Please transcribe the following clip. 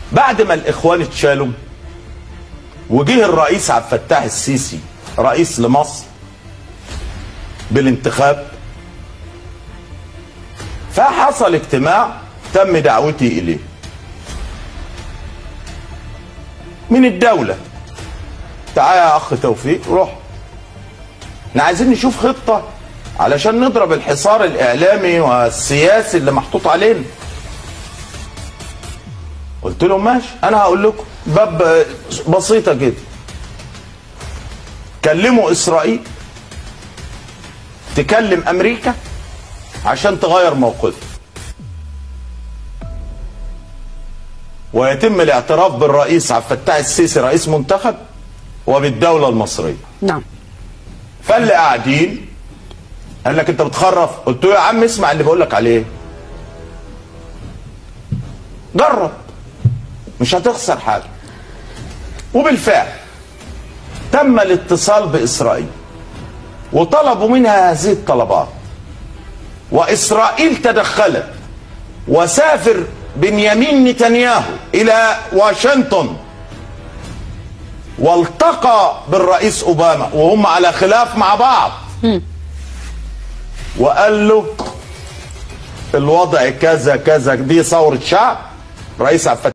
بعد ما الاخوان اتشالوا وجه الرئيس عبد الفتاح السيسي رئيس لمصر بالانتخاب فحصل اجتماع تم دعوتي اليه من الدوله تعالى يا اخ توفيق روح احنا عايزين نشوف خطه علشان نضرب الحصار الاعلامي والسياسي اللي محطوط علينا قلت لهم ماشي انا هقول لكم باب بسيطه كده كلموا اسرائيل تكلم امريكا عشان تغير موقفها ويتم الاعتراف بالرئيس عبد الفتاح السيسي رئيس منتخب وبالدوله المصريه نعم فاللي قاعدين قال لك انت بتخرف قلت له يا عم اسمع اللي بقول لك عليه جرب مش هتخسر حاجه وبالفعل تم الاتصال باسرائيل وطلبوا منها هذه الطلبات واسرائيل تدخلت وسافر بنيامين نتنياهو الى واشنطن والتقى بالرئيس اوباما وهم على خلاف مع بعض وقال له الوضع كذا كذا دي ثوره شعب رئيس عبد الفتاح